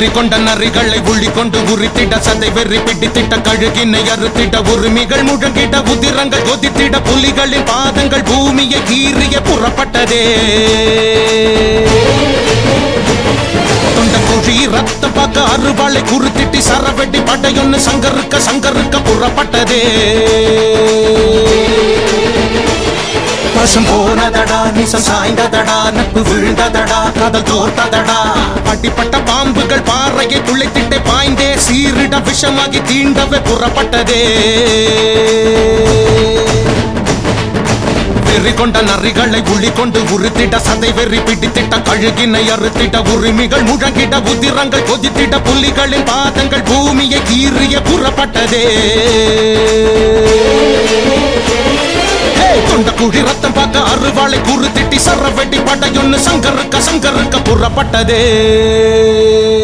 வெறி கொண்ட நரிகளை உள்ளி கொண்டு உரித்திட சதை வெறி பிடித்திட்ட கழுகினை அறுத்திட உரிமைகள் முழங்கிட உதிரங்கள் கொதித்திட புலிகளின் பாதங்கள் பூமியை கீறிய புறப்பட்டதே தொண்ட குழி ரத்த பார்க்க அறுவாளை குறுத்திட்டு சரவெட்டி படையொன்னு சங்கருக்க சங்கருக்க புறப்பட்டதே பசம் போனதடா நிசம் சாய்ந்ததடா நட்பு விழுந்ததடா காதல் தோர்த்ததடா அடிப்பட்ட பாம்புகள் பாறையை துளைத்திட்டு பாய்ந்தே சீரிட விஷமாகி தீண்டவே புறப்பட்டதே வெறி கொண்ட நரிகளை உள்ளி கொண்டு உறுத்திட சதை வெறி பிடித்திட்ட கழுகினை அறுத்திட உரிமைகள் முழங்கிட உதிரங்கள் கொதித்திட புலிகளின் பாதங்கள் பூமியை கீறிய புறப்பட்டதே கொண்ட குழி ரத்தம் பார்க்க அறுவாளை குறுத்திட்டி சர வெட்டி படையொன்னு சங்கருக்க சங்கருக்க புறப்பட்டதே